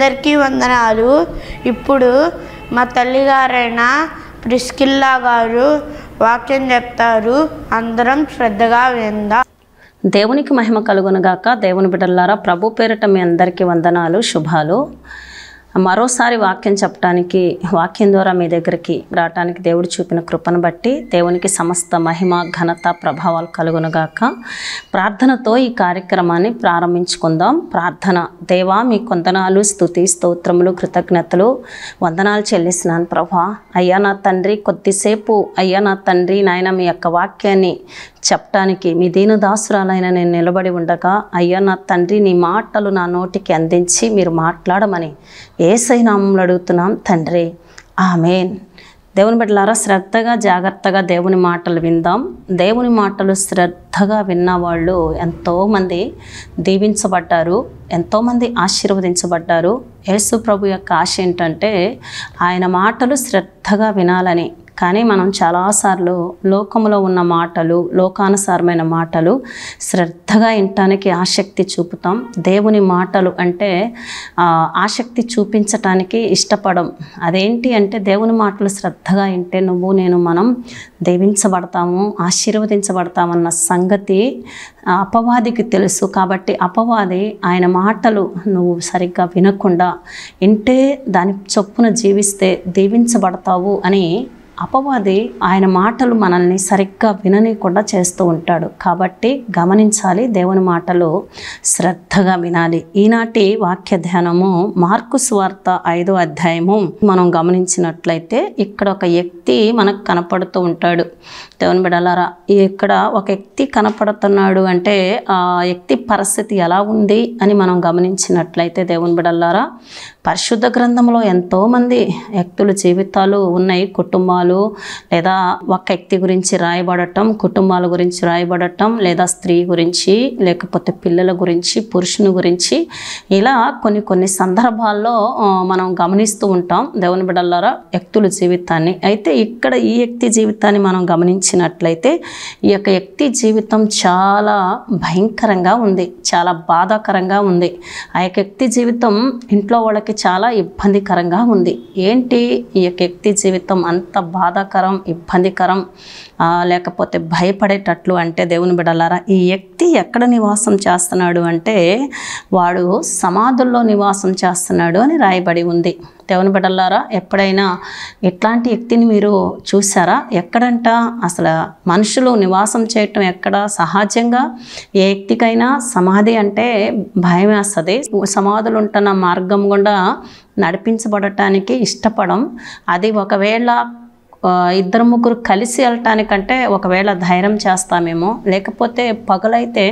అందరికీ వందనాలు ఇప్పుడు మా తల్లిగారైన ప్రిస్కిల్లా గారు వాక్యం చెప్తారు అందరం శ్రద్ధగా విందాం దేవునికి మహిమ కలుగునుగాక దేవుని బిడ్డలారా ప్రభు పేరిట మీ అందరికీ వందనాలు శుభాలు మరోసారి వాక్యం చెప్పడానికి వాక్యం ద్వారా మీ దగ్గరికి రావటానికి దేవుడు చూపిన కృపను బట్టి దేవునికి సమస్త మహిమ ఘనత ప్రభావాలు కలుగునుగాక ప్రార్థనతో ఈ కార్యక్రమాన్ని ప్రారంభించుకుందాం ప్రార్థన దేవా మీ కొందనాలు స్తుతి స్తోత్రములు కృతజ్ఞతలు వందనాలు చెల్లిస్తున్నాను ప్రభా అయ్యా నా తండ్రి కొద్దిసేపు అయ్యా నా తండ్రి నాయన మీ యొక్క వాక్యాన్ని చెప్పటానికి మీ దీనదాసురాలైన నేను నిలబడి ఉండగా అయ్యా నా తండ్రి నీ మాటలు నా నోటికి అందించి మీరు మాట్లాడమని ఏసై నామంలో అడుగుతున్నాం తండ్రి ఆమెన్ దేవుని బిడ్డలారా శ్రద్ధగా జాగ్రత్తగా దేవుని మాటలు విందాం దేవుని మాటలు శ్రద్ధగా విన్న వాళ్ళు ఎంతోమంది దీవించబడ్డారు ఎంతోమంది ఆశీర్వదించబడ్డారు యేసు ప్రభు యొక్క ఆశ ఏంటంటే ఆయన మాటలు శ్రద్ధగా వినాలని కానీ మనం చాలాసార్లు లోకంలో ఉన్న మాటలు లోకానుసారమైన మాటలు శ్రద్ధగా వినటానికి ఆసక్తి చూపుతాం దేవుని మాటలు అంటే ఆ, ఆసక్తి చూపించటానికి ఇష్టపడం అదేంటి అంటే దేవుని మాటలు శ్రద్ధగా వింటే నువ్వు నేను మనం దీవించబడతాము ఆశీర్వదించబడతామన్న సంగతి ఆ అపవాదికి తెలుసు కాబట్టి అపవాది ఆయన మాటలు నువ్వు సరిగ్గా వినకుండా వింటే దాని చొప్పున జీవిస్తే దీవించబడతావు అని అపవాది ఆయన మాటలు మనల్ని సరిగ్గా విననీయకుండా చేస్తూ ఉంటాడు కాబట్టి గమనించాలి దేవుని మాటలు శ్రద్ధగా వినాలి ఈనాటి వాక్య ధ్యానము మార్కు స్వార్త ఐదో అధ్యాయము మనం గమనించినట్లయితే ఇక్కడ ఒక వ్యక్తి మనకు కనపడుతూ ఉంటాడు దేవుని బిడలారా ఇక్కడ ఒక వ్యక్తి కనపడుతున్నాడు అంటే ఆ వ్యక్తి పరిస్థితి ఎలా ఉంది అని మనం గమనించినట్లయితే దేవుని బిడల్లారా పరిశుద్ధ గ్రంథంలో ఎంతోమంది వ్యక్తుల జీవితాలు ఉన్నాయి కుటుంబాలు లేదా ఒక వ్యక్తి గురించి రాయబడటం కుటుంబాల గురించి రాయబడటం లేదా స్త్రీ గురించి లేకపోతే పిల్లల గురించి పురుషుని గురించి ఇలా కొన్ని కొన్ని సందర్భాల్లో ఆ, మనం గమనిస్తూ ఉంటాం దేవుని బిడ్డలారా వ్యక్తుల జీవితాన్ని అయితే ఇక్కడ ఈ వ్యక్తి జీవితాన్ని మనం గమనించినట్లయితే ఈ యొక్క వ్యక్తి జీవితం చాలా భయంకరంగా ఉంది చాలా బాధాకరంగా ఉంది ఆ యొక్క వ్యక్తి జీవితం ఇంట్లో వాళ్ళకి చాలా ఇబ్బందికరంగా ఉంది ఏంటి ఈ యొక్క వ్యక్తి జీవితం అంత బాధాకరం ఇబ్బందికరం ఆ, లేకపోతే భయపడేటట్లు అంటే దేవుని బిడలారా ఈ వ్యక్తి ఎక్కడ నివాసం చేస్తున్నాడు అంటే వాడు సమాధుల్లో నివాసం చేస్తున్నాడు అని రాయబడి ఉంది దేవుని బిడ్డలారా ఎప్పుడైనా ఇట్లాంటి వ్యక్తిని మీరు చూసారా ఎక్కడంట అసలు మనుషులు నివాసం చేయటం ఎక్కడ సహజంగా ఏ వ్యక్తికైనా సమాధి అంటే భయం వేస్తుంది సమాధులు ఉంటున్న మార్గం గుండా నడిపించబడటానికి ఇష్టపడం అది ఒకవేళ ఆ, ఇద్దరు ముగ్గురు కలిసి వెళ్ళటానికంటే ఒకవేళ ధైర్యం చేస్తామేమో లేకపోతే పగలైతే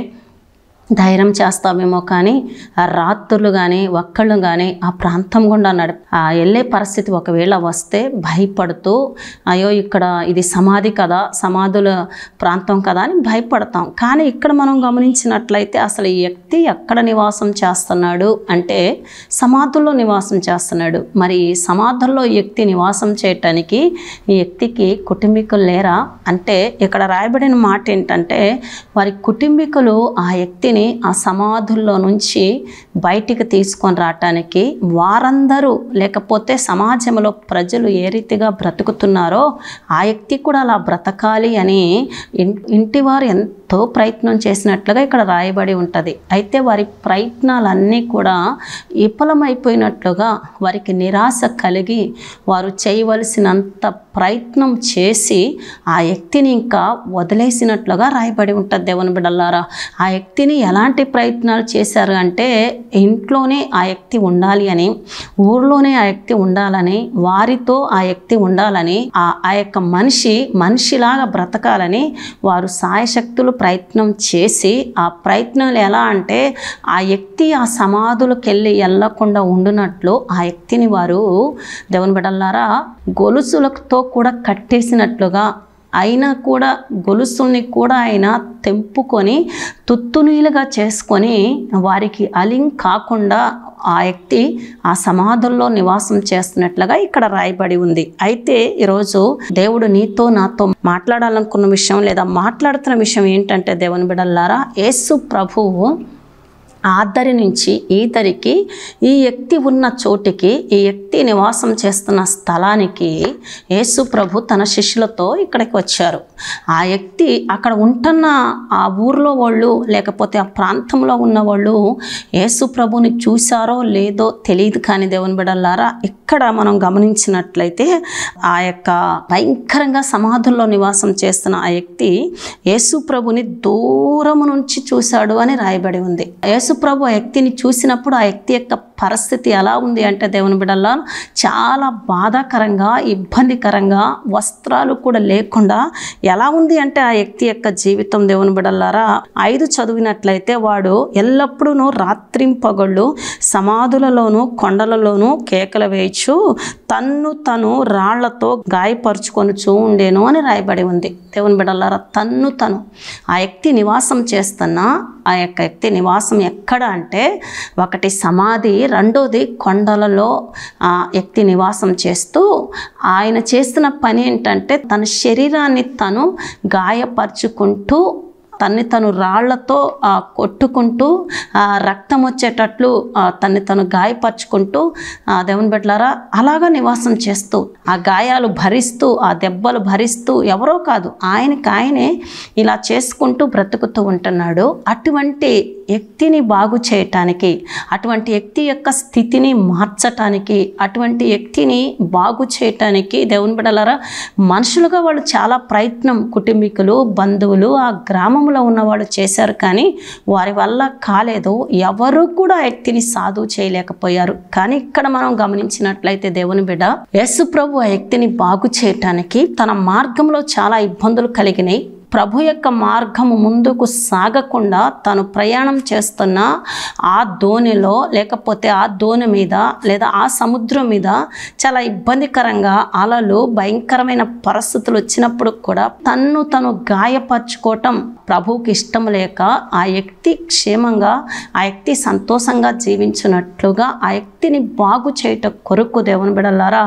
ధైర్యం చేస్తామేమో కానీ ఆ రాత్రులు కానీ ఒక్కళ్ళు కానీ ఆ ప్రాంతం గుండా నడి ఆ వెళ్ళే పరిస్థితి ఒకవేళ వస్తే భయపడుతూ అయ్యో ఇక్కడ ఇది సమాధి కదా సమాధుల ప్రాంతం కదా అని భయపడతాం కానీ ఇక్కడ మనం గమనించినట్లయితే అసలు ఈ వ్యక్తి ఎక్కడ నివాసం చేస్తున్నాడు అంటే సమాధుల్లో నివాసం చేస్తున్నాడు మరి ఈ సమాధుల్లో ఈ వ్యక్తి నివాసం చేయటానికి ఈ వ్యక్తికి కుటుంబీకులు లేరా అంటే ఇక్కడ రాయబడిన మాట ఏంటంటే వారి కుటుంబీకులు ఆ వ్యక్తిని ఆ సమాధుల్లో నుంచి బయటికి తీసుకొని రావటానికి వారందరూ లేకపోతే సమాజంలో ప్రజలు ఏ రీతిగా బ్రతుకుతున్నారో ఆ వ్యక్తి కూడా అలా బ్రతకాలి అని ఇన్- ఇంటి వారు ఎంతో ప్రయత్నం చేసినట్లుగా ఇక్కడ రాయబడి ఉంటుంది అయితే వారి ప్రయత్నాలన్నీ కూడా విఫలమైపోయినట్లుగా వారికి నిరాశ కలిగి వారు చేయవలసినంత ప్రయత్నం చేసి ఆ వ్యక్తిని ఇంకా వదిలేసినట్లుగా రాయబడి ఉంటుంది దేవుని బిడ్డలారా ఆ వ్యక్తిని ఎలాంటి ప్రయత్నాలు చేశారు అంటే ఇంట్లోనే ఆ వ్యక్తి ఉండాలి అని ఊర్లోనే ఆ వ్యక్తి ఉండాలని వారితో ఆ వ్యక్తి ఉండాలని ఆ ఆ యొక్క మనిషి మనిషిలాగా బ్రతకాలని వారు సాయశక్తులు ప్రయత్నం చేసి ఆ ప్రయత్నాలు ఎలా అంటే ఆ వ్యక్తి ఆ సమాధులకు వెళ్ళి వెళ్ళకుండా ఉండునట్లు ఆ వ్యక్తిని వారు దేవుని బిడ్డలారా గొలుసులతో కూడా కట్టేసినట్లుగా అయినా కూడా గొలుసుల్ని కూడా ఆయన తెంపుకొని తుత్తునీలుగా చేసుకొని వారికి అలిం కాకుండా ఆ వ్యక్తి ఆ సమాధుల్లో నివాసం చేస్తున్నట్లుగా ఇక్కడ రాయబడి ఉంది అయితే ఈరోజు దేవుడు నీతో నాతో మాట్లాడాలనుకున్న విషయం లేదా మాట్లాడుతున్న విషయం ఏంటంటే దేవుని బిడల్లారా యేసు ప్రభువు ఆద్దరి నుంచి ఈదరికి ఈ వ్యక్తి ఉన్న చోటికి ఈ వ్యక్తి నివాసం చేస్తున్న స్థలానికి యేసు ప్రభు తన శిష్యులతో ఇక్కడికి వచ్చారు ఆ వ్యక్తి అక్కడ ఉంటున్న ఆ ఊర్లో వాళ్ళు లేకపోతే ఆ ప్రాంతంలో ఉన్న వాళ్ళు యేసు ప్రభుని చూశారో లేదో తెలియదు కానీ దేవుని బిడల్లారా ఇక్కడ మనం గమనించినట్లయితే ఆ యొక్క భయంకరంగా సమాధుల్లో నివాసం చేస్తున్న ఆ వ్యక్తి యేసు ప్రభుని దూరము నుంచి చూశాడు అని రాయబడి ఉంది యేసు ప్రభు ఆ వ్యక్తిని చూసినప్పుడు ఆ వ్యక్తి యొక్క పరిస్థితి ఎలా ఉంది అంటే దేవుని బిడల్లా చాలా బాధాకరంగా ఇబ్బందికరంగా వస్త్రాలు కూడా లేకుండా ఎలా ఉంది అంటే ఆ వ్యక్తి యొక్క జీవితం దేవుని బిడల్లారా ఐదు చదివినట్లయితే వాడు ఎల్లప్పుడూ రాత్రింపగళ్ళు సమాధులలోను కొండలలోనూ కేకలు వేయచ్చు తన్ను తను రాళ్లతో గాయపరుచుకొనుచూ ఉండేను అని రాయబడి ఉంది దేవుని బిడల్లారా తన్ను తను ఆ వ్యక్తి నివాసం చేస్తున్న ఆ యొక్క వ్యక్తి నివాసం ఎక్కడ అంటే ఒకటి సమాధి రెండోది కొండలలో ఆ వ్యక్తి నివాసం చేస్తూ ఆయన చేస్తున్న పని ఏంటంటే తన శరీరాన్ని తను గాయపరుచుకుంటూ తన్ని తను రాళ్లతో ఆ, కొట్టుకుంటూ ఆ, రక్తం వచ్చేటట్లు ఆ, తన్ని తను గాయపరుచుకుంటూ ఆ, దేవుని బిడ్డలారా అలాగా నివాసం చేస్తూ ఆ గాయాలు భరిస్తూ ఆ దెబ్బలు భరిస్తూ ఎవరో కాదు ఆయనకి ఆయనే ఇలా చేసుకుంటూ బ్రతుకుతూ ఉంటున్నాడు అటువంటి వ్యక్తిని బాగు చేయటానికి అటువంటి వ్యక్తి యొక్క స్థితిని మార్చటానికి అటువంటి వ్యక్తిని బాగు చేయటానికి దేవుని బిడ్డలారా మనుషులుగా వాళ్ళు చాలా ప్రయత్నం కుటుంబీకులు బంధువులు ఆ గ్రామంలో ఉన్నవాళ్ళు చేశారు కానీ వారి వల్ల కాలేదు ఎవరు కూడా ఆ వ్యక్తిని సాధువు చేయలేకపోయారు కానీ ఇక్కడ మనం గమనించినట్లయితే దేవుని బిడ్డ యేసు ప్రభు ఆ వ్యక్తిని బాగు చేయటానికి తన మార్గంలో చాలా ఇబ్బందులు కలిగినాయి ప్రభు యొక్క మార్గము ముందుకు సాగకుండా తను ప్రయాణం చేస్తున్న ఆ దోణిలో లేకపోతే ఆ దోణి మీద లేదా ఆ సముద్రం మీద చాలా ఇబ్బందికరంగా అలలు భయంకరమైన పరిస్థితులు వచ్చినప్పుడు కూడా తన్ను తను గాయపరచుకోవటం ప్రభువుకి ఇష్టం లేక ఆ వ్యక్తి క్షేమంగా ఆ వ్యక్తి సంతోషంగా జీవించినట్లుగా ఆ వ్యక్తిని బాగు చేయటం కొరకు దేవుని బిడలారా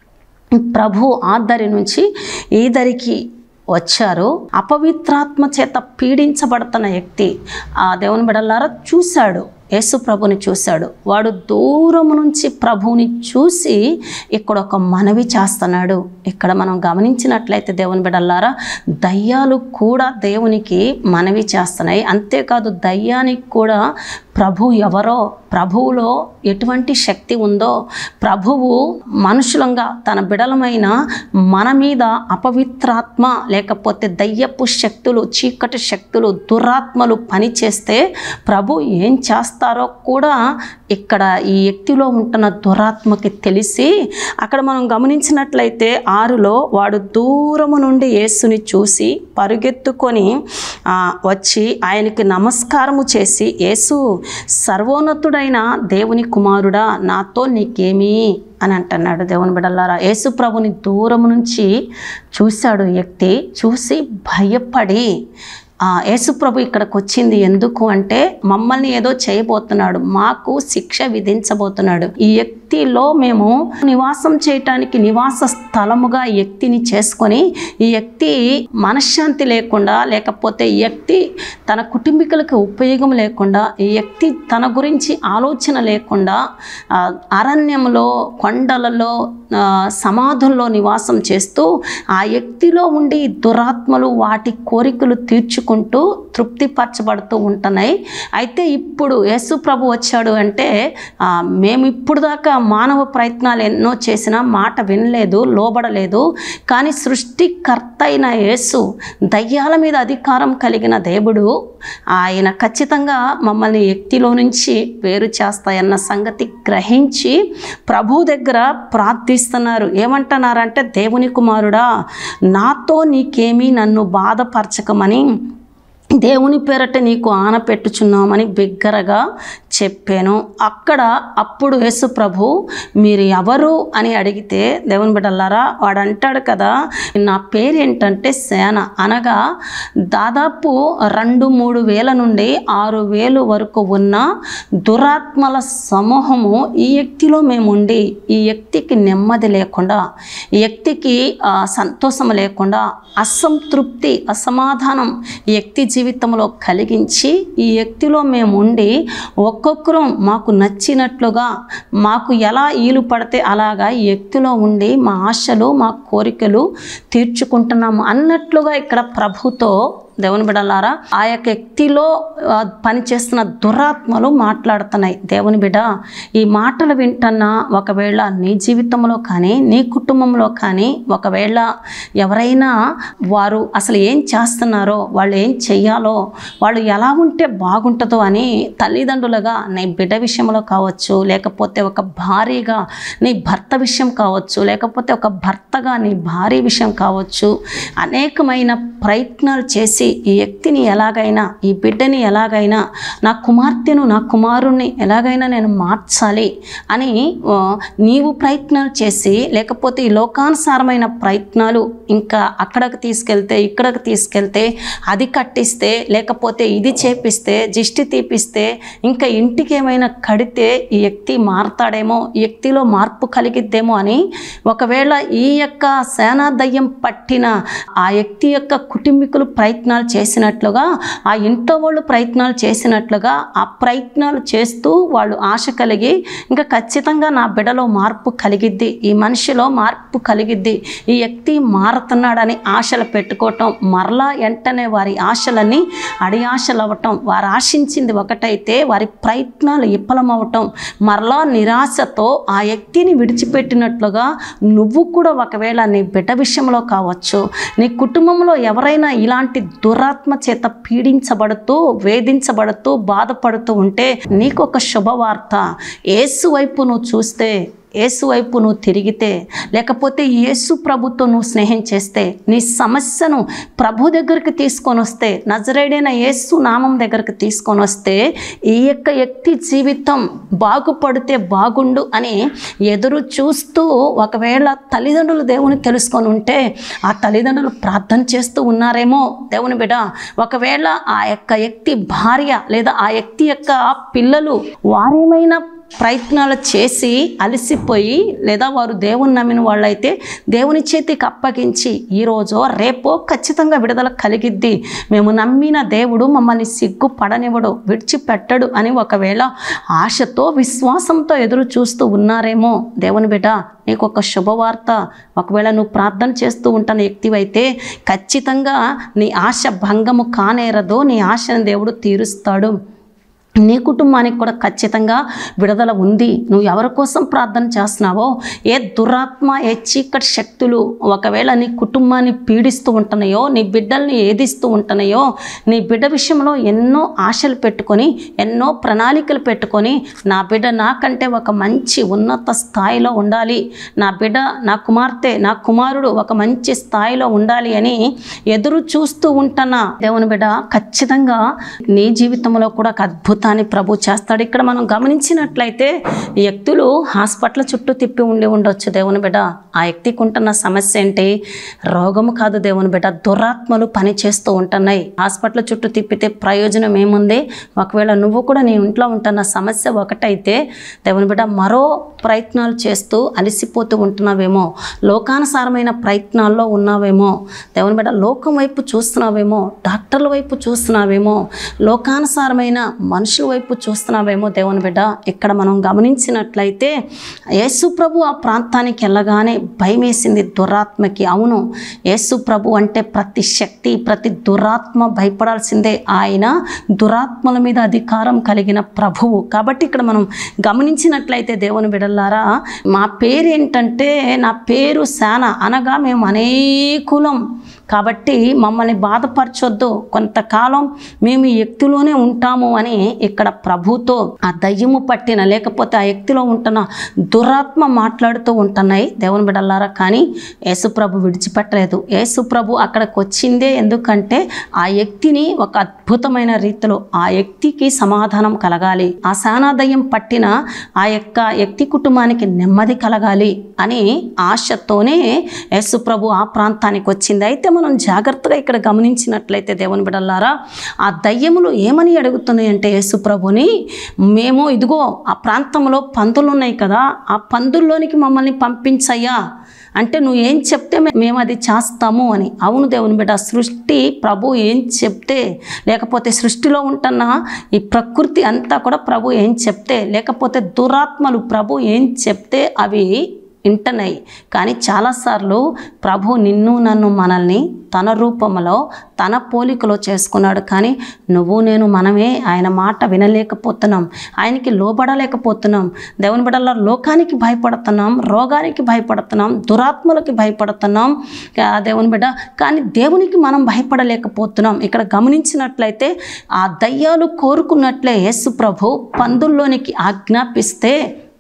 ప్రభు ఆద్దరి నుంచి ఈదరికి వచ్చారు అపవిత్రాత్మ చేత పీడించబడుతున్న వ్యక్తి ఆ దేవుని బిడల్లారా చూశాడు యేసు ప్రభుని చూశాడు వాడు దూరం నుంచి ప్రభువుని చూసి ఇక్కడ ఒక మనవి చేస్తున్నాడు ఇక్కడ మనం గమనించినట్లయితే దేవుని బిడల్లారా దయ్యాలు కూడా దేవునికి మనవి చేస్తున్నాయి అంతేకాదు దయ్యానికి కూడా ప్రభు ఎవరో ప్రభువులో ఎటువంటి శక్తి ఉందో ప్రభువు మనుషులంగా తన బిడలమైన మన మీద అపవిత్రాత్మ లేకపోతే దయ్యపు శక్తులు చీకటి శక్తులు దురాత్మలు పనిచేస్తే ప్రభు ఏం చేస్తారో కూడా ఇక్కడ ఈ వ్యక్తిలో ఉంటున్న దురాత్మకి తెలిసి అక్కడ మనం గమనించినట్లయితే ఆరులో వాడు దూరము నుండి యేసుని చూసి పరుగెత్తుకొని ఆ, వచ్చి ఆయనకి నమస్కారము చేసి యేసు సర్వోన్నతుడైన దేవుని కుమారుడా నాతో నీకేమీ అని అంటున్నాడు దేవుని బిడల్లారా యేసు ప్రభుని దూరం నుంచి చూశాడు ఈ వ్యక్తి చూసి భయపడి ఆ యేసుప్రభు ఇక్కడికి వచ్చింది ఎందుకు అంటే మమ్మల్ని ఏదో చేయబోతున్నాడు మాకు శిక్ష విధించబోతున్నాడు ఈ వ్యక్తిలో మేము నివాసం చేయటానికి నివాస స్థలముగా ఈ వ్యక్తిని చేసుకొని ఈ వ్యక్తి మనశ్శాంతి లేకుండా లేకపోతే ఈ వ్యక్తి తన కుటుంబీకులకు ఉపయోగం లేకుండా ఈ వ్యక్తి తన గురించి ఆలోచన లేకుండా ఆ, అరణ్యంలో కొండలలో ఆ, సమాధుల్లో నివాసం చేస్తూ ఆ వ్యక్తిలో ఉండి దురాత్మలు వాటి కోరికలు తీర్చుకుంటూ తృప్తిపరచబడుతూ ఉంటున్నాయి అయితే ఇప్పుడు యేసు ప్రభు వచ్చాడు అంటే ఆ, మేము ఇప్పుడు దాకా మానవ ప్రయత్నాలు ఎన్నో చేసినా మాట వినలేదు లోబడలేదు కానీ సృష్టికర్త అయిన యేసు దయ్యాల మీద అధికారం కలిగిన దేవుడు ఆయన ఖచ్చితంగా మమ్మల్ని వ్యక్తిలో నుంచి వేరు చేస్తాయన్న సంగతి గ్రహించి ప్రభు దగ్గర ప్రార్థిస్తున్నారు ఏమంటున్నారంటే దేవుని కుమారుడా నాతో నీకేమీ నన్ను బాధపరచకమని దేవుని పేరట నీకు ఆన పెట్టుచున్నామని బిగ్గరగా చెప్పాను అక్కడ అప్పుడు యేసు ప్రభు మీరు ఎవరు అని అడిగితే దేవుని బిడ్డలారా వాడు అంటాడు కదా నా పేరు ఏంటంటే సేన అనగా దాదాపు రెండు మూడు వేల నుండి ఆరు వేలు వరకు ఉన్న దురాత్మల సమూహము ఈ వ్యక్తిలో మేము ఉండి ఈ వ్యక్తికి నెమ్మది లేకుండా ఈ వ్యక్తికి ఆ, సంతోషం లేకుండా అసంతృప్తి అసమాధానం ఈ వ్యక్తి జీవితంలో కలిగించి ఈ వ్యక్తిలో మేము ఉండి ఒక్కొక్కరం మాకు నచ్చినట్లుగా మాకు ఎలా ఈలు పడితే అలాగా ఈ వ్యక్తిలో ఉండి మా ఆశలు మా కోరికలు తీర్చుకుంటున్నాము అన్నట్లుగా ఇక్కడ ప్రభుతో దేవుని బిడ్డలారా ఆ యొక్క వ్యక్తిలో ఆ, పనిచేస్తున్న దురాత్మలు మాట్లాడుతున్నాయి దేవుని బిడ్డ ఈ మాటలు వింటున్నా ఒకవేళ నీ జీవితంలో కానీ నీ కుటుంబంలో కానీ ఒకవేళ ఎవరైనా వారు అసలు ఏం చేస్తున్నారో వాళ్ళు ఏం చెయ్యాలో వాళ్ళు ఎలా ఉంటే బాగుంటుందో అని తల్లిదండ్రులుగా నీ బిడ్డ విషయంలో కావచ్చు లేకపోతే ఒక భార్యగా నీ భర్త విషయం కావచ్చు లేకపోతే ఒక భర్తగా నీ భార్య విషయం కావచ్చు అనేకమైన ప్రయత్నాలు చేసి ఈ వ్యక్తిని ఎలాగైనా ఈ బిడ్డని ఎలాగైనా నా కుమార్తెను నా కుమారుణ్ణి ఎలాగైనా నేను మార్చాలి అని ఆ, నీవు ప్రయత్నాలు చేసి లేకపోతే ఈ లోకానుసారమైన ప్రయత్నాలు ఇంకా అక్కడికి తీసుకెళ్తే ఇక్కడికి తీసుకెళ్తే అది కట్టిస్తే లేకపోతే ఇది చేపిస్తే జిష్టి తీపిస్తే ఇంకా ఇంటికి ఏమైనా కడితే ఈ వ్యక్తి మారతాడేమో ఈ వ్యక్తిలో మార్పు కలిగిద్దేమో అని ఒకవేళ ఈ యొక్క సేనాదయ్యం పట్టిన ఆ వ్యక్తి యొక్క కుటుంబీకులు ప్రయత్నాలు చేసినట్లుగా ఆ ఇంట్లో వాళ్ళు ప్రయత్నాలు చేసినట్లుగా ఆ ప్రయత్నాలు చేస్తూ వాళ్ళు ఆశ కలిగి ఇంకా ఖచ్చితంగా నా బిడ్డలో మార్పు కలిగిద్ది ఈ మనిషిలో మార్పు కలిగిద్ది ఈ వ్యక్తి మారుతున్నాడని ఆశలు పెట్టుకోవటం మరలా వెంటనే వారి ఆశలన్నీ అడి ఆశలు అవ్వటం వారు ఆశించింది ఒకటైతే వారి ప్రయత్నాలు విఫలమవటం మరలా నిరాశతో ఆ వ్యక్తిని విడిచిపెట్టినట్లుగా నువ్వు కూడా ఒకవేళ నీ బిడ్డ విషయంలో కావచ్చు నీ కుటుంబంలో ఎవరైనా ఇలాంటి దురాత్మ చేత పీడించబడుతూ వేధించబడుతూ బాధపడుతూ ఉంటే నీకు ఒక శుభవార్త ఏసు వైపు నువ్వు చూస్తే యేసు వైపు నువ్వు తిరిగితే లేకపోతే యేసు ప్రభుతో నువ్వు స్నేహం చేస్తే నీ సమస్యను ప్రభు దగ్గరికి తీసుకొని వస్తే నజరేడైన యేసు నామం దగ్గరికి తీసుకొని వస్తే ఈ యొక్క వ్యక్తి జీవితం బాగుపడితే బాగుండు అని ఎదురు చూస్తూ ఒకవేళ తల్లిదండ్రులు దేవుని తెలుసుకొని ఉంటే ఆ తల్లిదండ్రులు ప్రార్థన చేస్తూ ఉన్నారేమో దేవుని బిడ్డ ఒకవేళ ఆ యొక్క వ్యక్తి భార్య లేదా ఆ వ్యక్తి యొక్క పిల్లలు వారేమైనా ప్రయత్నాలు చేసి అలసిపోయి లేదా వారు దేవుని నమ్మిన వాళ్ళైతే దేవుని చేతికి అప్పగించి ఈరోజో రేపో ఖచ్చితంగా విడుదల కలిగిద్ది మేము నమ్మిన దేవుడు మమ్మల్ని సిగ్గు పడనివ్వడు విడిచిపెట్టడు అని ఒకవేళ ఆశతో విశ్వాసంతో ఎదురు చూస్తూ ఉన్నారేమో దేవుని బిడ్డ నీకు ఒక శుభవార్త ఒకవేళ నువ్వు ప్రార్థన చేస్తూ ఉంటున్న వ్యక్తివైతే ఖచ్చితంగా నీ ఆశ భంగము కానేరదో నీ ఆశను దేవుడు తీరుస్తాడు నీ కుటుంబానికి కూడా ఖచ్చితంగా విడుదల ఉంది నువ్వు ఎవరి కోసం ప్రార్థన చేస్తున్నావో ఏ దురాత్మ ఏ చీకటి శక్తులు ఒకవేళ నీ కుటుంబాన్ని పీడిస్తూ ఉంటున్నాయో నీ బిడ్డల్ని ఏదిస్తూ ఉంటున్నాయో నీ బిడ్డ విషయంలో ఎన్నో ఆశలు పెట్టుకొని ఎన్నో ప్రణాళికలు పెట్టుకొని నా బిడ్డ నాకంటే ఒక మంచి ఉన్నత స్థాయిలో ఉండాలి నా బిడ్డ నా కుమార్తె నా కుమారుడు ఒక మంచి స్థాయిలో ఉండాలి అని ఎదురు చూస్తూ ఉంటున్న దేవుని బిడ్డ ఖచ్చితంగా నీ జీవితంలో కూడా ఒక అద్భుతాన్ని ప్రభు చేస్తాడు ఇక్కడ మనం గమనించినట్లయితే ఈ వ్యక్తులు హాస్పిటల్ చుట్టూ తిప్పి ఉండి ఉండొచ్చు దేవుని బిడ్డ ఆ వ్యక్తికి ఉంటున్న సమస్య ఏంటి రోగము కాదు దేవుని బిడ్డ దురాత్మలు పని చేస్తూ ఉంటున్నాయి హాస్పిటల్ చుట్టూ తిప్పితే ప్రయోజనం ఏముంది ఒకవేళ నువ్వు కూడా నీ ఇంట్లో ఉంటున్న సమస్య ఒకటైతే దేవుని బిడ్డ మరో ప్రయత్నాలు చేస్తూ అలసిపోతూ ఉంటున్నావేమో లోకానుసారమైన ప్రయత్నాల్లో ఉన్నావేమో దేవుని బిడ్డ లోకం వైపు చూస్తున్నావేమో డాక్టర్ల వైపు చూస్తున్నావేమో లోకానుసారమైన మనుషుల వైపు చూస్తున్నావేమో దేవుని బిడ్డ ఇక్కడ మనం గమనించినట్లయితే యేసు ప్రభు ఆ ప్రాంతానికి వెళ్ళగానే భయం వేసింది దురాత్మకి అవును యేసు ప్రభు అంటే ప్రతి శక్తి ప్రతి దురాత్మ భయపడాల్సిందే ఆయన దురాత్మల మీద అధికారం కలిగిన ప్రభువు కాబట్టి ఇక్కడ మనం గమనించినట్లయితే దేవుని బిడల్లారా మా పేరు ఏంటంటే నా పేరు శాన అనగా మేము అనేకులం కాబట్టి మమ్మల్ని బాధపరచొద్దు కొంతకాలం మేము ఈ వ్యక్తిలోనే ఉంటాము అని ఇక్కడ ప్రభుతో ఆ దయ్యము పట్టిన లేకపోతే ఆ వ్యక్తిలో ఉంటున్న దురాత్మ మాట్లాడుతూ ఉంటున్నాయి దేవుని బిడ్డలారా కానీ యేసుప్రభు విడిచిపెట్టలేదు యేసుప్రభు అక్కడికి వచ్చిందే ఎందుకంటే ఆ వ్యక్తిని ఒక అద్భుతమైన రీతిలో ఆ వ్యక్తికి సమాధానం కలగాలి ఆ సానాదయం పట్టిన ఆ యొక్క వ్యక్తి కుటుంబానికి నెమ్మది కలగాలి అని ఆశతోనే యేసుప్రభు ఆ ప్రాంతానికి వచ్చింది అయితే మనం జాగ్రత్తగా ఇక్కడ గమనించినట్లయితే దేవుని బిడ్డలారా ఆ దయ్యములు ఏమని అడుగుతున్నాయి అంటే యేసుప్రభుని మేము ఇదిగో ఆ ప్రాంతంలో పందులు ఉన్నాయి కదా ఆ పందుల్లోనికి మమ్మల్ని పంపించయ్యా అంటే నువ్వు ఏం చెప్తే మే- మేము అది చేస్తాము అని అవును దేవుని బిడ్డ సృష్టి ప్రభు ఏం చెప్తే లేకపోతే సృష్టిలో ఉంటున్న ఈ ప్రకృతి అంతా కూడా ప్రభు ఏం చెప్తే లేకపోతే దురాత్మలు ప్రభు ఏం చెప్తే అవి వింటున్నాయి కానీ చాలాసార్లు ప్రభు నిన్ను నన్ను మనల్ని తన రూపంలో తన పోలికలో చేసుకున్నాడు కానీ నువ్వు నేను మనమే ఆయన మాట వినలేకపోతున్నాం ఆయనకి లోబడలేకపోతున్నాం దేవుని బిడ్డల లోకానికి భయపడుతున్నాం రోగానికి భయపడుతున్నాం దురాత్మలకి భయపడుతున్నాం ఆ దేవుని బిడ్డ కానీ దేవునికి మనం భయపడలేకపోతున్నాం ఇక్కడ గమనించినట్లయితే ఆ దయ్యాలు కోరుకున్నట్లే యేసు ప్రభు పందుల్లోనికి ఆజ్ఞాపిస్తే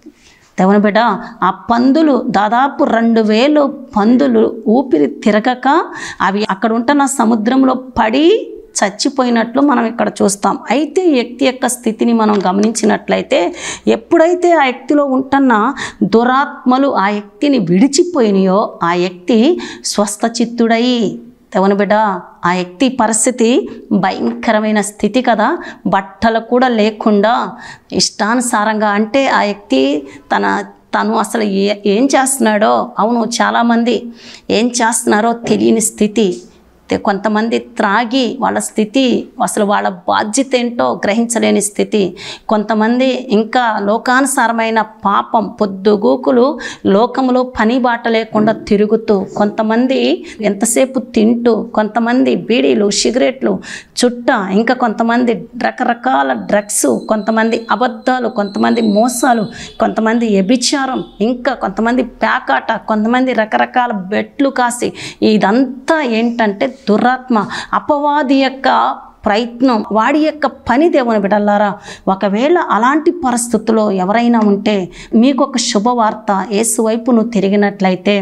దేవుని బిడ్డ ఆ పందులు దాదాపు రెండు వేలు పందులు ఊపిరి తిరగక అవి అక్కడ ఉంటున్న సముద్రంలో పడి చచ్చిపోయినట్లు మనం ఇక్కడ చూస్తాం అయితే ఈ వ్యక్తి యొక్క స్థితిని మనం గమనించినట్లయితే ఎప్పుడైతే ఆ వ్యక్తిలో ఉంటున్న దురాత్మలు ఆ వ్యక్తిని విడిచిపోయినాయో ఆ వ్యక్తి స్వస్థ చిత్తుడై దేవుని బిడ్డ ఆ వ్యక్తి పరిస్థితి భయంకరమైన స్థితి కదా బట్టలు కూడా లేకుండా ఇష్టానుసారంగా అంటే ఆ వ్యక్తి తన తను అసలు ఏ ఏం చేస్తున్నాడో అవును చాలామంది ఏం చేస్తున్నారో తెలియని స్థితి te- కొంతమంది త్రాగి వాళ్ళ స్థితి అసలు వాళ్ళ బాధ్యత ఏంటో గ్రహించలేని స్థితి కొంతమంది ఇంకా లోకానుసారమైన పాపం పొద్దుగూకులు లోకములో పని బాట లేకుండా తిరుగుతూ కొంతమంది ఎంతసేపు తింటూ కొంతమంది బీడీలు సిగరెట్లు చుట్ట ఇంకా కొంతమంది రకరకాల డ్రగ్స్ కొంతమంది అబద్ధాలు కొంతమంది మోసాలు కొంతమంది వ్యభిచారం ఇంకా కొంతమంది ప్యాకాట కొంతమంది రకరకాల బెట్లు కాసి ఇదంతా ఏంటంటే దురాత్మ అపవాది యొక్క ప్రయత్నం వాడి యొక్క పని దేవుని బిడ్డలారా ఒకవేళ అలాంటి పరిస్థితుల్లో ఎవరైనా ఉంటే మీకు ఒక శుభవార్త యేసు వైపు నువ్వు తిరిగినట్లయితే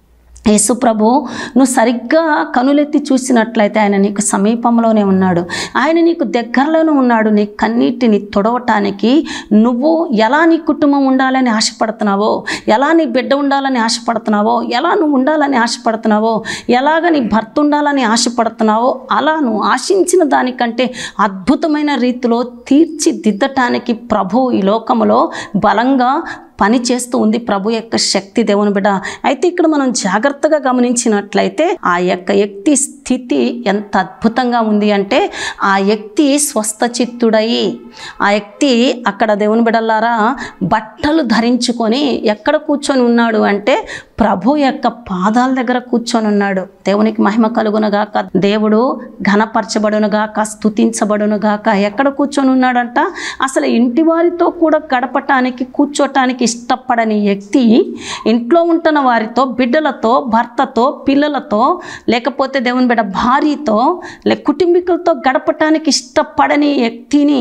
యేసు ప్రభు నువ్వు సరిగ్గా కనులెత్తి చూసినట్లయితే ఆయన నీకు సమీపంలోనే ఉన్నాడు ఆయన నీకు దగ్గరలోనే ఉన్నాడు నీ కన్నీటిని తొడవటానికి నువ్వు ఎలా నీ కుటుంబం ఉండాలని ఆశపడుతున్నావో ఎలా నీ బిడ్డ ఉండాలని ఆశపడుతున్నావో ఎలా నువ్వు ఉండాలని ఆశపడుతున్నావో ఎలాగ నీ భర్త ఉండాలని ఆశపడుతున్నావో అలా నువ్వు ఆశించిన దానికంటే అద్భుతమైన రీతిలో తీర్చిదిద్దటానికి ప్రభు ఈ లోకములో బలంగా పని చేస్తూ ఉంది ప్రభు యొక్క శక్తి దేవుని బిడ్డ అయితే ఇక్కడ మనం జాగ్రత్తగా గమనించినట్లయితే ఆ యొక్క వ్యక్తి స్థితి ఎంత అద్భుతంగా ఉంది అంటే ఆ వ్యక్తి స్వస్థ చిత్తుడై ఆ వ్యక్తి అక్కడ దేవుని బిడ్డలారా బట్టలు ధరించుకొని ఎక్కడ కూర్చొని ఉన్నాడు అంటే ప్రభు యొక్క పాదాల దగ్గర కూర్చొని ఉన్నాడు దేవునికి మహిమ కలుగునుగాక దేవుడు ఘనపరచబడునుగాక స్థుతించబడునుగాక ఎక్కడ కూర్చొని ఉన్నాడంట అసలు ఇంటి వారితో కూడా గడపటానికి కూర్చోటానికి ఇష్టపడని వ్యక్తి ఇంట్లో ఉంటున్న వారితో బిడ్డలతో భర్తతో పిల్లలతో లేకపోతే దేవుని బిడ్డ భార్యతో లే కుటుంబీకులతో గడపటానికి ఇష్టపడని వ్యక్తిని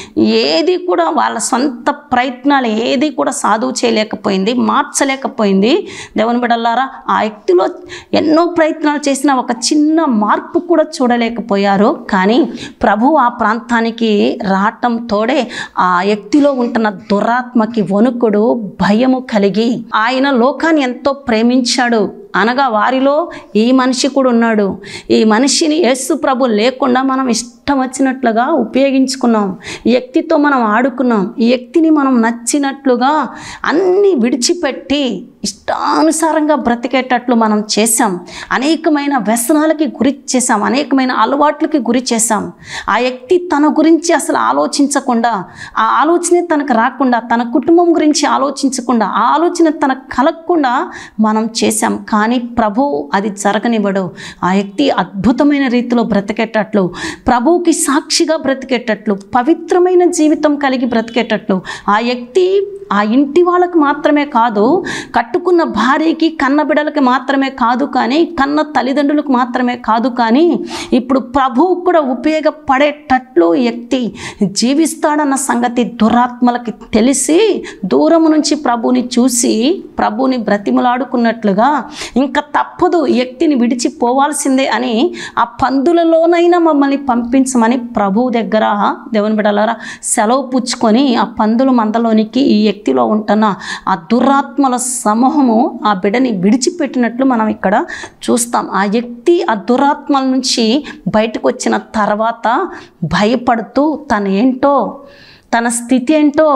ఏది కూడా వాళ్ళ సొంత ప్రయత్నాలు ఏది కూడా సాధువు చేయలేకపోయింది మార్చలేకపోయింది దేవుని బిడ్డలారా ఆ వ్యక్తిలో ఎన్నో ప్రయత్నాలు చేసిన ఒక చిన్న మార్పు కూడా చూడలేకపోయారు కానీ ప్రభు ఆ ప్రాంతానికి రావటం తోడే ఆ వ్యక్తిలో ఉంటున్న దురాత్మకి వణుకుడు భయము కలిగి ఆయన లోకాన్ని ఎంతో ప్రేమించాడు అనగా వారిలో ఈ మనిషి కూడా ఉన్నాడు ఈ మనిషిని యేసు ప్రభు లేకుండా మనం ఇష్టం వచ్చినట్లుగా ఉపయోగించుకున్నాం ఈ వ్యక్తితో మనం ఆడుకున్నాం ఈ వ్యక్తిని మనం నచ్చినట్లుగా అన్నీ విడిచిపెట్టి ఇష్టానుసారంగా బ్రతికేటట్లు మనం చేశాం అనేకమైన వ్యసనాలకి గురి చేశాం అనేకమైన అలవాట్లకి గురి చేశాం ఆ వ్యక్తి తన గురించి అసలు ఆలోచించకుండా ఆ ఆలోచనే తనకు రాకుండా తన కుటుంబం గురించి ఆలోచించకుండా ఆ ఆలోచన తనకు కలగకుండా మనం చేశాం కానీ ప్రభు అది జరగనివ్వడు ఆ వ్యక్తి అద్భుతమైన రీతిలో బ్రతికేటట్లు ప్రభువుకి సాక్షిగా బ్రతికేటట్లు పవిత్రమైన జీవితం కలిగి బ్రతికేటట్లు ఆ వ్యక్తి ఆ ఇంటి వాళ్ళకి మాత్రమే కాదు కట్టుకున్న భార్యకి కన్న బిడ్డలకి మాత్రమే కాదు కానీ కన్న తల్లిదండ్రులకు మాత్రమే కాదు కానీ ఇప్పుడు ప్రభువు కూడా ఉపయోగపడేటట్లు ఈ వ్యక్తి జీవిస్తాడన్న సంగతి దురాత్మలకి తెలిసి దూరం నుంచి ప్రభుని చూసి ప్రభుని బ్రతిమలాడుకున్నట్లుగా ఇంకా తప్పదు ఈ వ్యక్తిని విడిచిపోవాల్సిందే అని ఆ పందులలోనైనా మమ్మల్ని పంపించమని ప్రభువు దగ్గర దేవుని బిడ్డలారా సెలవు పుచ్చుకొని ఆ పందుల మందలోనికి ఈ వ్యక్తిలో ఉంటున్న ఆ దురాత్మల సమూహము ఆ బిడ్డని విడిచిపెట్టినట్లు మనం ఇక్కడ చూస్తాం ఆ వ్యక్తి ఆ దురాత్మల నుంచి బయటకు వచ్చిన తర్వాత భయపడుతూ తను ఏంటో తన స్థితి ఏంటో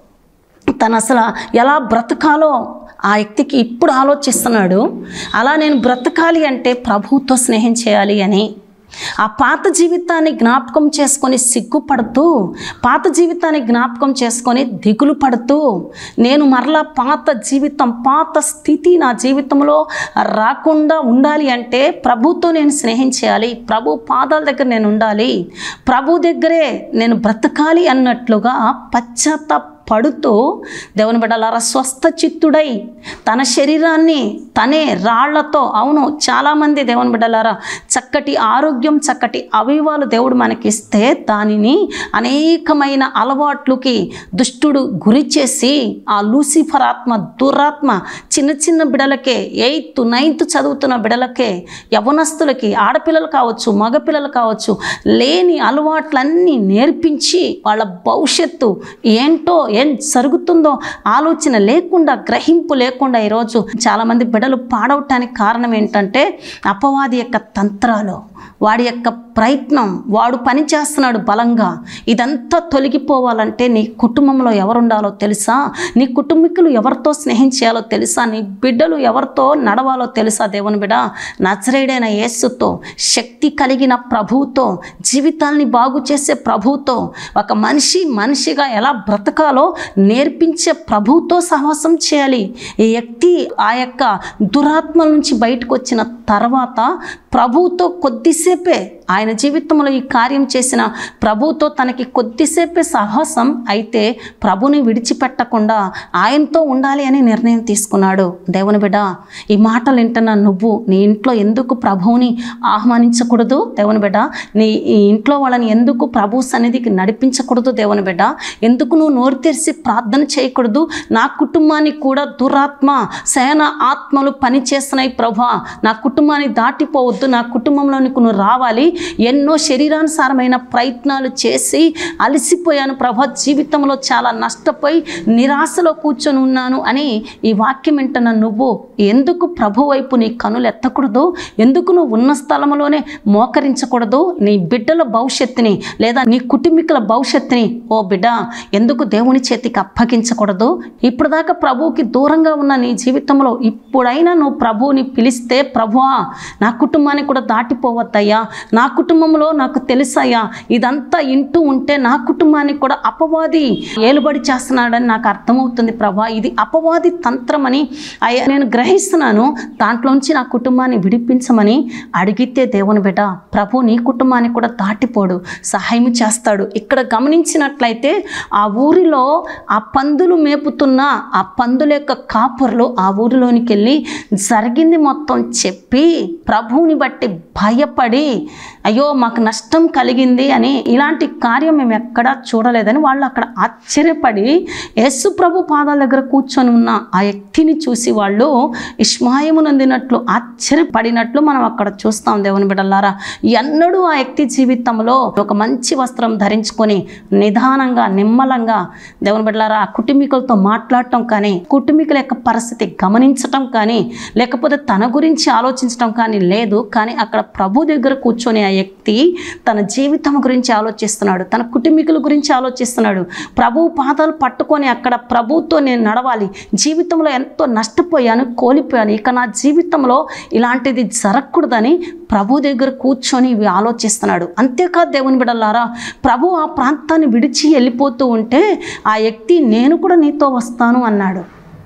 తను అసలు ఎలా బ్రతకాలో ఆ వ్యక్తికి ఇప్పుడు ఆలోచిస్తున్నాడు అలా నేను బ్రతకాలి అంటే ప్రభువుతో స్నేహం చేయాలి అని ఆ పాత జీవితాన్ని జ్ఞాపకం చేసుకొని సిగ్గుపడుతూ పాత జీవితాన్ని జ్ఞాపకం చేసుకొని దిగులు పడుతూ నేను మరలా పాత జీవితం పాత స్థితి నా జీవితంలో రాకుండా ఉండాలి అంటే ప్రభుతో నేను స్నేహం చేయాలి ప్రభు పాదాల దగ్గర నేను ఉండాలి ప్రభు దగ్గరే నేను బ్రతకాలి అన్నట్లుగా పశ్చాత్తాప పడుతూ దేవుని బిడ్డలారా స్వస్థ చిత్తుడై తన శరీరాన్ని తనే రాళ్లతో అవును చాలామంది దేవుని బిడ్డలారా చక్కటి ఆరోగ్యం చక్కటి అవయవాలు దేవుడు మనకిస్తే దానిని అనేకమైన అలవాట్లకి దుష్టుడు గురి చేసి ఆ లూసిఫర్ ఆత్మ దురాత్మ చిన్న చిన్న బిడలకే ఎయిత్ నైన్త్ చదువుతున్న బిడలకే యవనస్తులకి ఆడపిల్లలు కావచ్చు మగపిల్లలు కావచ్చు లేని అలవాట్లన్నీ నేర్పించి వాళ్ళ భవిష్యత్తు ఏంటో ఏం జరుగుతుందో ఆలోచన లేకుండా గ్రహింపు లేకుండా ఈరోజు చాలామంది బిడలు పాడవటానికి కారణం ఏంటంటే అపవాది యొక్క తంత్రాలు వాడి యొక్క ప్రయత్నం వాడు పని చేస్తున్నాడు బలంగా ఇదంతా తొలగిపోవాలంటే నీ కుటుంబంలో ఎవరుండాలో తెలుసా నీ కుటుంబీకులు ఎవరితో స్నేహం చేయాలో తెలుసా నీ బిడ్డలు ఎవరితో నడవాలో తెలుసా దేవుని బిడ్డ నజరేడైన యేసుతో శక్తి కలిగిన ప్రభువుతో జీవితాల్ని బాగు చేసే ప్రభువుతో ఒక మనిషి మనిషిగా ఎలా బ్రతకాలో నేర్పించే ప్రభువుతో సహవాసం చేయాలి ఈ వ్యక్తి ఆ యొక్క దురాత్మల నుంచి బయటకు వచ్చిన తర్వాత ప్రభువుతో కొద్దిసేపే ఆయన జీవితంలో ఈ కార్యం చేసిన ప్రభువుతో తనకి కొద్దిసేపే సాహసం అయితే ప్రభుని విడిచిపెట్టకుండా ఆయనతో ఉండాలి అని నిర్ణయం తీసుకున్నాడు దేవుని బిడ్డ ఈ మాటలు వింటున్న నువ్వు నీ ఇంట్లో ఎందుకు ప్రభువుని ఆహ్వానించకూడదు దేవుని బిడ్డ నీ ఈ ఇంట్లో వాళ్ళని ఎందుకు ప్రభు సన్నిధికి నడిపించకూడదు దేవుని బిడ్డ ఎందుకు నువ్వు నోరు తెరిచి ప్రార్థన చేయకూడదు నా కుటుంబానికి కూడా దురాత్మ శయన ఆత్మలు పనిచేస్తున్నాయి ప్రభా నా కుటుంబాన్ని దాటిపోవద్దు నా కుటుంబంలోనికి నువ్వు రావాలి ఎన్నో శరీరానుసారమైన ప్రయత్నాలు చేసి అలసిపోయాను ప్రభా జీవితంలో చాలా నష్టపోయి నిరాశలో కూర్చొని ఉన్నాను అని ఈ వాక్యం వింటున్న నువ్వు ఎందుకు ప్రభు వైపు నీ కనులు ఎత్తకూడదు ఎందుకు నువ్వు ఉన్న స్థలంలోనే మోకరించకూడదు నీ బిడ్డల భవిష్యత్తుని లేదా నీ కుటుంబీకుల భవిష్యత్తుని ఓ బిడ్డ ఎందుకు దేవుని చేతికి అప్పగించకూడదు ఇప్పుడు దాకా ప్రభువుకి దూరంగా ఉన్న నీ జీవితంలో ఇప్పుడైనా నువ్వు ప్రభువుని పిలిస్తే ప్రభువా నా కుటుంబాన్ని కూడా దాటిపోవద్దయ్యా నా కుటుంబంలో నాకు తెలుసయ్యా ఇదంతా ఇంటూ ఉంటే నా కుటుంబానికి కూడా అపవాది ఏలుబడి చేస్తున్నాడని నాకు అర్థమవుతుంది ప్రభా ఇది అపవాది తంత్రమని అయ్యా నేను గ్రహిస్తున్నాను దాంట్లోంచి నా కుటుంబాన్ని విడిపించమని అడిగితే దేవుని బిడ్డ ప్రభు నీ కుటుంబాన్ని కూడా దాటిపోడు సహాయం చేస్తాడు ఇక్కడ గమనించినట్లయితే ఆ ఊరిలో ఆ పందులు మేపుతున్న ఆ పందుల యొక్క కాపురలు ఆ ఊరిలోనికి వెళ్ళి జరిగింది మొత్తం చెప్పి ప్రభువుని బట్టి భయపడి అయ్యో మాకు నష్టం కలిగింది అని ఇలాంటి కార్యం మేము ఎక్కడా చూడలేదని వాళ్ళు అక్కడ ఆశ్చర్యపడి యేసు ప్రభు పాదాల దగ్గర కూర్చొని ఉన్న ఆ వ్యక్తిని చూసి వాళ్ళు ఇష్మాయము నందినట్లు ఆశ్చర్యపడినట్లు మనం అక్కడ చూస్తాం దేవుని బిడ్డలారా ఎన్నడూ ఆ వ్యక్తి జీవితంలో ఒక మంచి వస్త్రం ధరించుకొని నిదానంగా నిమ్మలంగా దేవుని బిడ్డలారా ఆ కుటుంబీకులతో మాట్లాడటం కానీ కుటుంబీకుల యొక్క పరిస్థితి గమనించటం కానీ లేకపోతే తన గురించి ఆలోచించడం కానీ లేదు కానీ అక్కడ ప్రభు దగ్గర కూర్చొని ఆ వ్యక్తి తన జీవితం గురించి ఆలోచిస్తున్నాడు తన కుటుంబీకుల గురించి ఆలోచిస్తున్నాడు ప్రభు పాదాలు పట్టుకొని అక్కడ ప్రభుతో నేను నడవాలి జీవితంలో ఎంతో నష్టపోయాను కోల్పోయాను ఇక నా జీవితంలో ఇలాంటిది జరగకూడదని ప్రభు దగ్గర కూర్చొని ఇవి ఆలోచిస్తున్నాడు అంతేకాదు దేవుని బిడలారా ప్రభు ఆ ప్రాంతాన్ని విడిచి వెళ్ళిపోతూ ఉంటే ఆ వ్యక్తి నేను కూడా నీతో వస్తాను అన్నాడు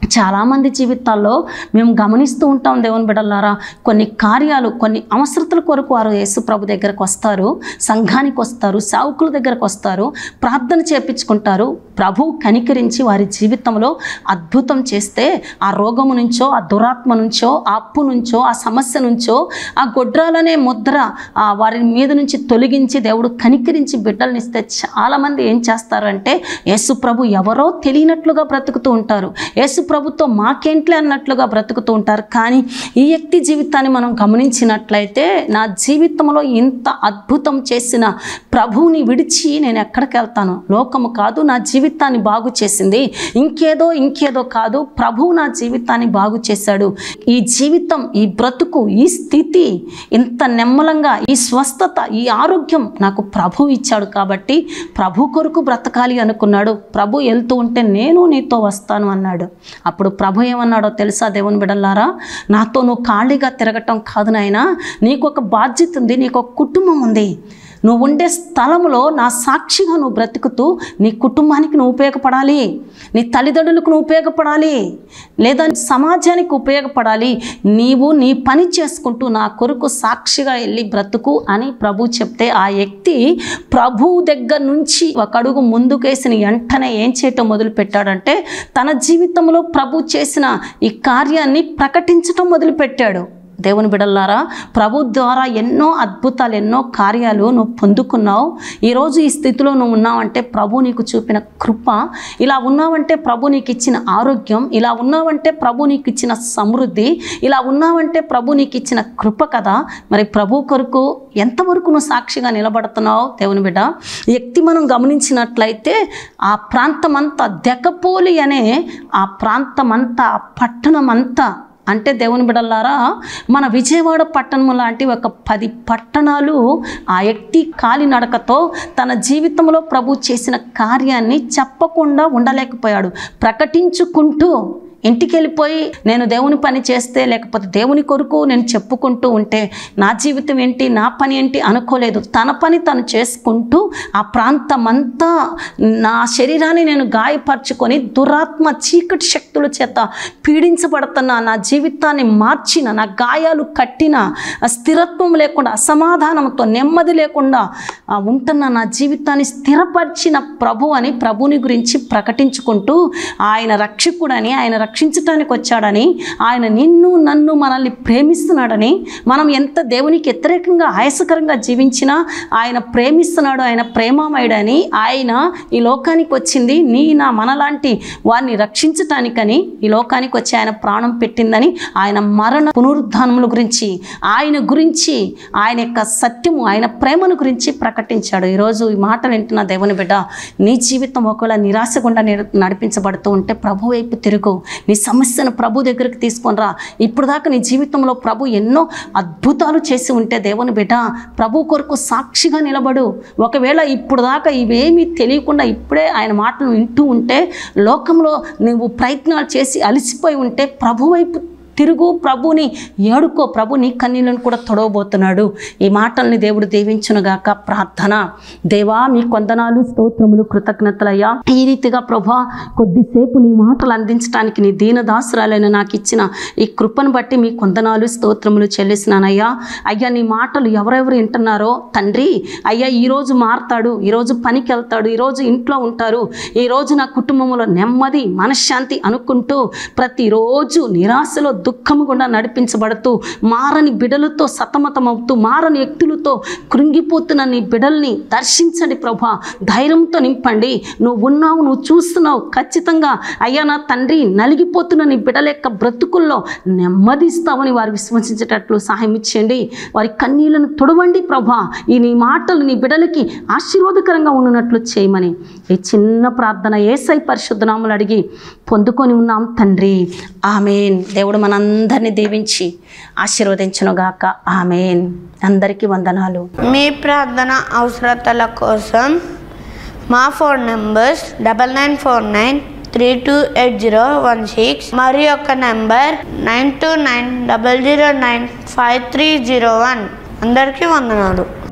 చాలామంది జీవితాల్లో మేము గమనిస్తూ ఉంటాం దేవుని బిడ్డలారా కొన్ని కార్యాలు కొన్ని అవసరతల కొరకు వారు యేసు ప్రభు దగ్గరకు వస్తారు సంఘానికి వస్తారు సావుకుల దగ్గరకు వస్తారు ప్రార్థన చేపించుకుంటారు ప్రభు కనికరించి వారి జీవితంలో అద్భుతం చేస్తే ఆ రోగము నుంచో ఆ దురాత్మ నుంచో ఆ అప్పు నుంచో ఆ సమస్య నుంచో ఆ గొడ్రాలనే ముద్ర ఆ వారి మీద నుంచి తొలగించి దేవుడు కనికరించి బిడ్డలనిస్తే చాలామంది ఏం చేస్తారంటే యేసు ప్రభు ఎవరో తెలియనట్లుగా బ్రతుకుతూ ఉంటారు యేసు ప్రభుతో మాకేంట్లే అన్నట్లుగా బ్రతుకుతూ ఉంటారు కానీ ఈ వ్యక్తి జీవితాన్ని మనం గమనించినట్లయితే నా జీవితంలో ఇంత అద్భుతం చేసిన ప్రభువుని విడిచి నేను ఎక్కడికి వెళ్తాను లోకము కాదు నా జీవితాన్ని బాగు చేసింది ఇంకేదో ఇంకేదో కాదు ప్రభువు నా జీవితాన్ని బాగు చేశాడు ఈ జీవితం ఈ బ్రతుకు ఈ స్థితి ఇంత నెమ్మలంగా ఈ స్వస్థత ఈ ఆరోగ్యం నాకు ప్రభు ఇచ్చాడు కాబట్టి ప్రభు కొరకు బ్రతకాలి అనుకున్నాడు ప్రభు వెళ్తూ ఉంటే నేను నీతో వస్తాను అన్నాడు అప్పుడు ప్రభు ఏమన్నాడో తెలుసా దేవుని బిడల్లారా నాతో నువ్వు ఖాళీగా తిరగటం కాదు నాయనా నీకు ఒక బాధ్యత ఉంది నీకు ఒక కుటుంబం ఉంది నువ్వు ఉండే స్థలంలో నా సాక్షిగా నువ్వు బ్రతుకుతూ నీ కుటుంబానికి నువ్వు ఉపయోగపడాలి నీ తల్లిదండ్రులకు నువ్వు ఉపయోగపడాలి లేదా సమాజానికి ఉపయోగపడాలి నీవు నీ పని చేసుకుంటూ నా కొరకు సాక్షిగా వెళ్ళి బ్రతుకు అని ప్రభు చెప్తే ఆ వ్యక్తి ప్రభు దగ్గర నుంచి ఒక అడుగు ముందుకేసిన వెంటనే ఏం చేయటం మొదలు పెట్టాడంటే తన జీవితంలో ప్రభు చేసిన ఈ కార్యాన్ని ప్రకటించటం మొదలుపెట్టాడు దేవుని బిడల్లారా ప్రభు ద్వారా ఎన్నో అద్భుతాలు ఎన్నో కార్యాలు నువ్వు పొందుకున్నావు ఈరోజు ఈ స్థితిలో నువ్వు ఉన్నావంటే ప్రభు నీకు చూపిన కృప ఇలా ఉన్నావంటే ప్రభు నీకు ఇచ్చిన ఆరోగ్యం ఇలా ఉన్నావంటే ప్రభు నీకు ఇచ్చిన సమృద్ధి ఇలా ఉన్నావంటే ప్రభు నీకు ఇచ్చిన కృప కదా మరి ప్రభు కొరకు ఎంతవరకు నువ్వు సాక్షిగా నిలబడుతున్నావు దేవుని బిడ్డ ఈ వ్యక్తి మనం గమనించినట్లయితే ఆ ప్రాంతమంతా దెకపోలి అనే ఆ ప్రాంతమంతా ఆ పట్టణమంతా అంటే దేవుని బిడల్లారా మన విజయవాడ పట్టణం లాంటి ఒక పది పట్టణాలు ఆ వ్యక్తి కాలినడకతో తన జీవితంలో ప్రభు చేసిన కార్యాన్ని చెప్పకుండా ఉండలేకపోయాడు ప్రకటించుకుంటూ ఇంటికి వెళ్ళిపోయి నేను దేవుని పని చేస్తే లేకపోతే దేవుని కొరకు నేను చెప్పుకుంటూ ఉంటే నా జీవితం ఏంటి నా పని ఏంటి అనుకోలేదు తన పని తను చేసుకుంటూ ఆ ప్రాంతమంతా నా శరీరాన్ని నేను గాయపరుచుకొని దురాత్మ చీకటి శక్తుల చేత పీడించబడుతున్న నా జీవితాన్ని మార్చిన నా గాయాలు కట్టిన ఆ స్థిరత్వం లేకుండా అసమాధానంతో నెమ్మది లేకుండా ఆ ఉంటున్న నా జీవితాన్ని స్థిరపరిచిన ప్రభు అని ప్రభుని గురించి ప్రకటించుకుంటూ ఆయన రక్షకుడని ఆయన రక్షించటానికి వచ్చాడని ఆయన నిన్ను నన్ను మనల్ని ప్రేమిస్తున్నాడని మనం ఎంత దేవునికి వ్యతిరేకంగా ఆయాసకరంగా జీవించినా ఆయన ప్రేమిస్తున్నాడు ఆయన ప్రేమమయుడని ఆయన ఈ లోకానికి వచ్చింది నీ నా మనలాంటి వారిని రక్షించటానికని ఈ లోకానికి వచ్చి ఆయన ప్రాణం పెట్టిందని ఆయన మరణ పునరుద్ధానముల గురించి ఆయన గురించి ఆయన యొక్క సత్యము ఆయన ప్రేమను గురించి ప్రకటించాడు ఈరోజు ఈ మాటలు వింటున్న దేవుని బిడ్డ నీ జీవితం ఒకవేళ నిరాశ గుండా నడి- నడిపించబడుతూ ఉంటే ప్రభు వైపు తిరుగు నీ సమస్యను ప్రభు దగ్గరికి తీసుకొని రా ఇప్పుడు దాకా నీ జీవితంలో ప్రభు ఎన్నో అద్భుతాలు చేసి ఉంటే దేవుని బిడ్డ ప్రభు కొరకు సాక్షిగా నిలబడు ఒకవేళ ఇప్పుడు దాకా ఇవేమీ తెలియకుండా ఇప్పుడే ఆయన మాటలు వింటూ ఉంటే లోకంలో నువ్వు ప్రయత్నాలు చేసి అలసిపోయి ఉంటే ప్రభు వైపు తిరుగు ప్రభుని ఏడుకో ప్రభు నీ కన్నీళ్ళను కూడా తొడవబోతున్నాడు ఈ మాటల్ని దేవుడు దీవించునుగాక ప్రార్థన దేవా మీ కొందనాలు స్తోత్రములు కృతజ్ఞతలయ్యా ఈ రీతిగా ప్రభా కొద్దిసేపు నీ మాటలు అందించడానికి నీ దీనదాసురాలైన నాకు ఇచ్చిన ఈ కృపను బట్టి మీ కొందనాలు స్తోత్రములు చెల్లిసినానయ్యా అయ్యా నీ మాటలు ఎవరెవరు వింటున్నారో తండ్రి అయ్యా ఈరోజు మారతాడు ఈరోజు పనికి వెళ్తాడు ఈరోజు ఇంట్లో ఉంటారు ఈరోజు నా కుటుంబంలో నెమ్మది మనశ్శాంతి అనుకుంటూ ప్రతిరోజు నిరాశలో దుఃఖము గుండా నడిపించబడుతూ మారని బిడలతో సతమతమవుతూ మారని వ్యక్తులతో కృంగిపోతున్న నీ బిడల్ని దర్శించండి ప్రభా ధైర్యంతో నింపండి నువ్వు ఉన్నావు నువ్వు చూస్తున్నావు ఖచ్చితంగా అయ్యా నా తండ్రి నలిగిపోతున్న నీ బిడల యొక్క బ్రతుకుల్లో నెమ్మదిస్తామని వారు విశ్వసించేటట్లు సహాయం ఇచ్చేయండి వారి కన్నీళ్లను తొడవండి ప్రభా ఈ నీ మాటలు నీ బిడలకి ఆశీర్వాదకరంగా ఉన్నట్లు చేయమని ఈ చిన్న ప్రార్థన ఏసై పరిశుద్ధనాములు అడిగి పొందుకొని ఉన్నాం తండ్రి ఆమెన్ దేవుడు మనందరినీ దీవించి ఆశీర్వదించునుగాక ఆమెన్ అందరికీ వందనాలు మీ ప్రార్థన అవసరతల కోసం మా phone numbers double nine four nine three two eight zero one six మరి యొక్క number nine two nine double zero nine five three zero one అందరికీ వందనాలు